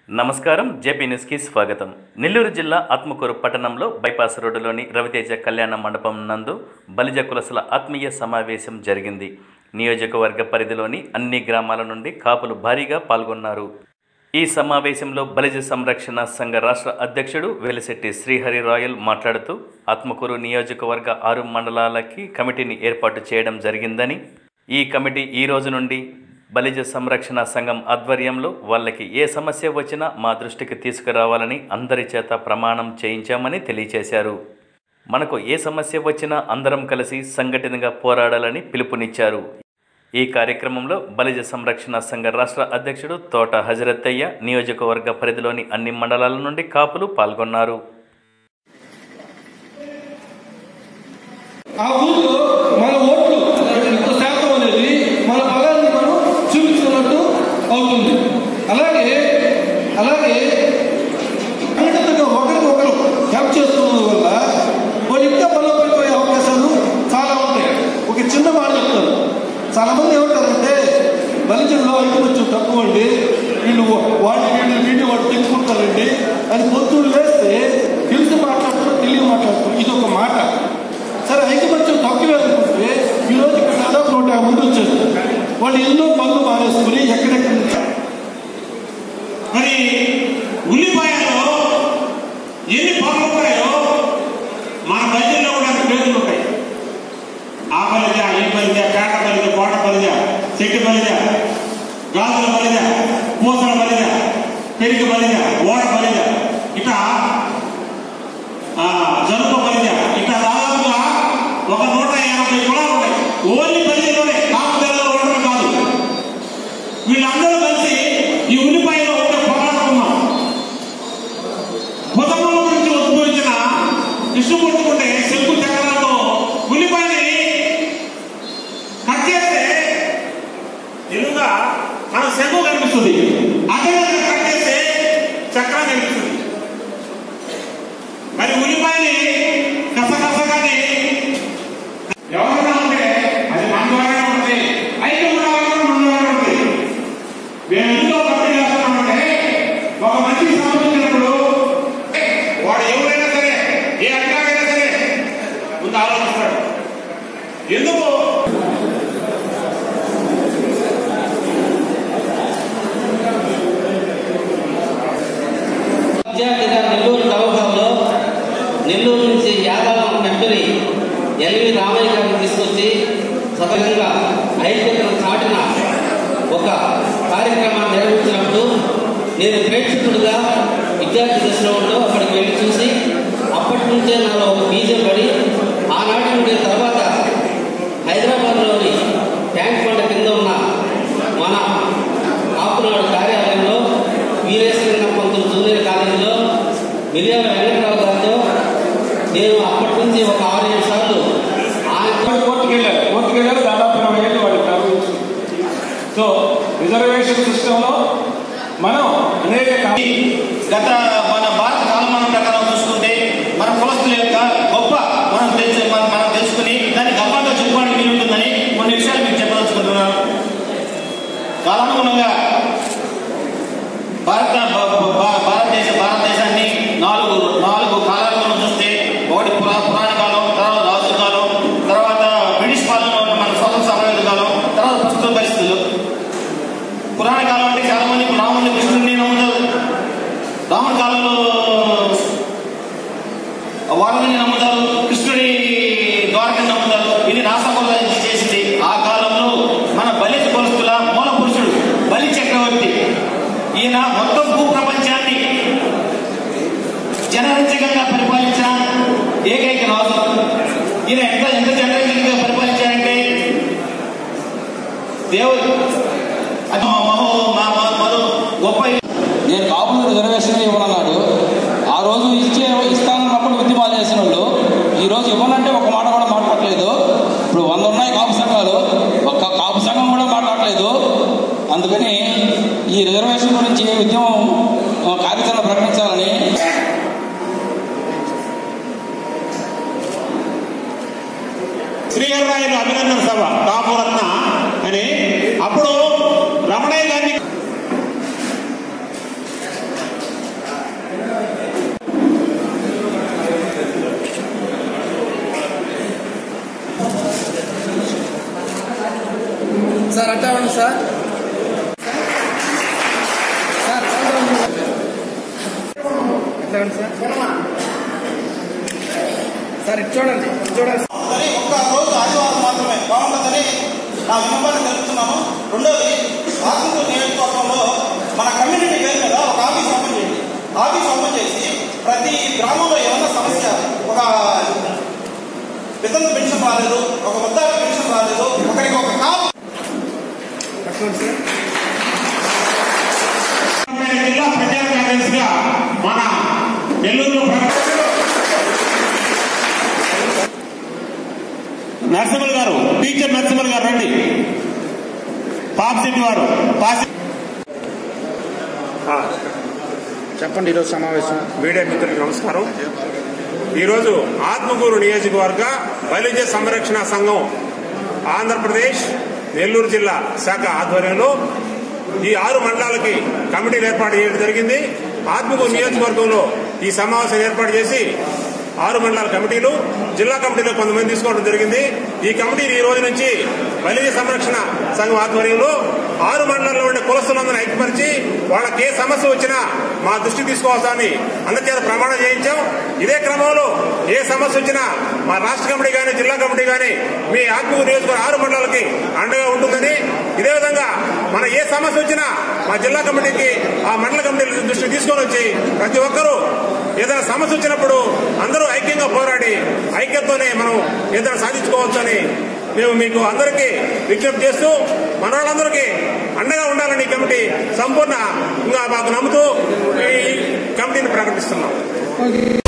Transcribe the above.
నమస్కారం జేపీ న్యూస్కి స్వాగతం నెల్లూరు జిల్లా ఆత్మకూరు పట్టణంలో బైపాస్ రోడ్డులోని రవితేజ కళ్యాణ మండపం నందు బలిజ కులసుల ఆత్మీయ సమావేశం జరిగింది నియోజకవర్గ పరిధిలోని అన్ని గ్రామాల నుండి కాపులు భారీగా పాల్గొన్నారు ఈ సమావేశంలో బలిజ సంరక్షణ సంఘ రాష్ట్ర అధ్యక్షుడు వెలిశెట్టి శ్రీహరి రాయల్ మాట్లాడుతూ ఆత్మకూరు నియోజకవర్గ ఆరు మండలాలకి కమిటీని ఏర్పాటు చేయడం జరిగిందని ఈ కమిటీ ఈ రోజు నుండి బలిజ సంరక్షణ సంఘం ఆధ్వర్యంలో వాళ్ళకి ఏ సమస్య వచ్చినా మా దృష్టికి తీసుకురావాలని అందరి చేత ప్రమాణం చేయించామని తెలియచేశారు మనకు ఏ సమస్య వచ్చినా అందరం కలిసి సంఘటితంగా పోరాడాలని పిలుపునిచ్చారు ఈ కార్యక్రమంలో బలిజ సంరక్షణ సంఘ రాష్ట్ర అధ్యక్షుడు తోట హజరత్తయ్య నియోజకవర్గ పరిధిలోని అన్ని మండలాల నుండి కాపులు పాల్గొన్నారు ఆ ఊళ్ళో మన ఓట్లు ఎంత శాతం అనేది మన బలాన్ని మనం చూపించుకున్నట్టు అవుతుంది అలాగే అలాగే సంఘటితంగా ఒకరికొకరు హెల్ప్ చేసుకున్నందు వల్ల వాళ్ళు ఇంకా బలపడిపోయే అవకాశాలు చాలా ఉంటాయి ఒక చిన్న మాట చెప్తాను చాలా మంది ఏమంటారంటే బలిజల్లో ఐకమత్యం తక్కువ అండి వీళ్ళు వాడి వీళ్ళు వీడియో వాడు తెలుసుకుంటారండి అది పొద్దున్న లేస్తే తెలిసి మాట్లాడుతున్నారు తెలియ మాట్లాడుతున్నారు ఇది ఒక మాట సరే ఐకమత్యం తక్కువే అనుకుంటే ఈ రోజు ఇక్కడ దాదాపు నూట యాభై మంది వచ్చారు వాళ్ళు ఎన్నో పనులు మానేసుకుని ఎక్కడెక్కడ మరి ఉల్లిపాయలో ఎన్ని పనులు ఉంటాయో మన బడ్జెట్లో కూడా అంత పేర్లు ఉంటాయి ఆ బలిజ ఈ బలిజ పేట బలిజ కోట బలిజ చెట్టు బలిజ గాజుల బలిజ పూసల బలిజ పెరిగి బలిజ ఓడ బలిజ ఇట్లా ఆ, జనుప బలిజ ఇట్లా దాదాపుగా ఒక నూట ఎనభై కులాలు ఉన్నాయి ఓన్లీ బలిజలోనే కాపుదలలో ఉండడం కాదు వీళ్ళందరూ కలిసి ఈ ఉల్లిపాయలో ఉండే పోరాడుకున్నాం కుటుంబం నుంచి ఉద్భవించిన విష్ణుమూర్తి ఉండే శంకు చక్రాలతో ఉల్లిపాయని కట్ చేస్తే నిలువుగా మన శంకు కనిపిస్తుంది అదే కట్ చేస్తే చక్రం కనిపిస్తుంది మరి ఉల్లిపాయని కసకసగానే ఎవరైనా ఉంటే అది మన ద్వారా ఉంటుంది అయితే మన ద్వారా మన ద్వారా ఉంటుంది మేము ఎందుకో కమిటీ చేస్తున్నామంటే ఒక మనిషికి సంబంధించినప్పుడు వాడు ఎవరైనా సరే ఏ అధికారైనా సరే ముందు ఆలోచిస్తాడు ఎందుకు విద్యార్థిగా నెల్లూరు టౌన్ హాల్లో నెల్లూరు నుంచి యాదవ నెట్టూరి ఎల్వి రామయ్య గారిని తీసుకొచ్చి సఫలంగా ఐక్యతను చాటిన ఒక కార్యక్రమాన్ని నిర్వహించినప్పుడు నేను ప్రేక్షకుడిగా విద్యార్థి దశలో ఉంటూ అక్కడికి వెళ్ళి చూసి అప్పటి నుంచే నాలో ఒక బీజం పడి ఆనాటి నుండి తర్వాత హైదరాబాద్లోని ట్యాంక్ బండ కింద ఉన్న మన ఆపునాడు కార్యాలయంలో వీరేశ్వర పంతులు జూనియర్ కాలేజీలో మిలియాల వెంకట్రావు గారితో నేను అప్పటి నుంచి ఒక ఆరు ఏడు సార్లు ఆయన కోర్టుకు వెళ్ళారు కోర్టుకు వెళ్ళారు దాదాపు ఇరవై ఏళ్ళు వాళ్ళకి అనుభవించింది సో రిజర్వేషన్ సిస్టంలో మనం అనేక కా- గత మన భారత కాలమానం ప్రకారం చూసుకుంటే మన కులస్తుల యొక్క గొప్ప మనం తెలిసి మనం మనం తెలుసుకుని దాన్ని గొప్పగా చెప్పుకోవడానికి వీలు ఉంటుందని కొన్ని విషయాలు మీకు చెప్పదలుచుకుంటున్నాను కాలానుగుణంగా భారత భ- భ- భారతదేశ భారతదేశాన్ని నాలుగు నాలుగు కాలాలు మనం చూస్తే ఒకటి పురా పురాణ కాలం తర్వాత రాజు కాలం తర్వాత బ్రిటిష్ పాలన ఉన్న మన స్వతంత్ర సమరయుల కాలం తర్వాత ప్రస్తుత పరిస్థితులు పురాణ కాలం అంటే చాలా మంది ఇప్పుడు రాముని కృష్ణుడిని నమ్ముతారు రాముడి కాలంలో వారుని నమ్ముతారు కృష్ణుడి ద్వారకని నమ్ముతారు ఇది రాసగోళ చేసింది ఆ కాలంలో మన బలి కులస్తుల మూల పురుషుడు బలి చక్రవర్తి ఈయన మొత్తం భూ ప్రపంచాన్ని జనరంజకంగా పరిపాలించిన ఏకైక రాజు ఈయన ఎంత ఎంత జనరంజకంగా పరిపాలించారంటే దేవుడు అది మా మహో మా మా- మరో గొప్ప నేను కాపులు రిజర్వేషన్ ఇవ్వనన్నాడు ఆ రోజు ఇచ్చే ఇస్తానన్నప్పుడు ఉద్యమాలు చేసిన వాళ్ళు ఈ రోజు ఇవ్వనంటే ఒక మాట కూడా మాట్లాడలేదు ఇప్పుడు వంద ఉన్నాయి కాపు సంఘాలు ఒక్క కాపు సంఘం కూడా మాట్లాడలేదు అందుకని ఈ రిజర్వేషన్ గురించి ఉద్యమం ఆ, కార్యాచరణ ప్రకటించాలని శ్రీహరిరాయలు అభినందన సభ కాపురత్న అని అప్పుడు రమణయ్య గారిని చూడండి సార్ సార్ ఇటు చూడండి ఇటు చూడండి కానీ ఒక్క రోజు ఆదివారం మాత్రమే బాగుంటుందని నా విన్నపాన్ని తెలుపుతున్నాను రెండోది ఆత్మకూరు నియోజకవర్గంలో మన కమ్యూనిటీ పేరు మీద ఒక ఆఫీస్ ఓపెన్ చేయండి ఆఫీస్ ఓపెన్ చేసి ప్రతి గ్రామంలో ఏమన్నా సమస్య ఒక వితంతు పెన్షన్ రాలేదు ఒక వృద్ధాప్య పెన్షన్ రాలేదు ఒకరికి ఒక కాపు పట్టుకోండి సార్ జిల్లా ప్రచార కార్యదర్శిగా మన నెల్లూరు నరసింహల్ గారు టీచర్ నరసింహల్ గారు రండి పాపశెట్టి వారు పాసి చెప్పండి ఈరోజు సమావేశం మీడియా మిత్రులకు నమస్కారం ఈరోజు ఆత్మకూరు నియోజకవర్గ బలిజ సంరక్షణ సంఘం ఆంధ్రప్రదేశ్ నెల్లూరు జిల్లా శాఖ ఆధ్వర్యంలో ఈ ఆరు మండలాలకి కమిటీలు ఏర్పాటు చేయడం జరిగింది ఆత్మకూరు నియోజకవర్గంలో ఈ సమావేశం ఏర్పాటు చేసి ఆరు మండలాల కమిటీలు జిల్లా కమిటీలో కొంతమంది తీసుకోవడం జరిగింది ఈ కమిటీలు ఈ రోజు నుంచి బలిజ సంరక్షణ సంఘం ఆధ్వర్యంలో ఆరు మండలాల్లో ఉండే కులస్తులందరినీ ఐక్యపరిచి వాళ్ళకి ఏ సమస్య వచ్చినా మా దృష్టికి తీసుకోవాలని అందరిచేత ప్రమాణం చేయించాం ఇదే క్రమంలో ఏ సమస్య వచ్చినా మా రాష్ట్ర కమిటీ కానీ జిల్లా కమిటీ కానీ మీ ఆత్మకూరు నియోజకవర్గ ఆరు మండలాలకి అండగా ఉంటుందని ఇదే విధంగా మన ఏ సమస్య వచ్చినా మా జిల్లా కమిటీకి ఆ మండల కమిటీల దృష్టికి తీసుకొని వచ్చి ప్రతి ఒక్కరూ ఏదైనా సమస్య వచ్చినప్పుడు అందరూ ఐక్యంగా పోరాడి ఐక్యతతోనే మనం ఏదైనా సాధించుకోవచ్చని మేము మీకు అందరికీ విజ్ఞప్తి చేస్తూ మన వాళ్ళందరికీ అండగా ఉండాలని ఈ కమిటీ సంపూర్ణ ఇంకా మాకు నమ్ముతూ ఈ కమిటీని ప్రకటిస్తున్నాం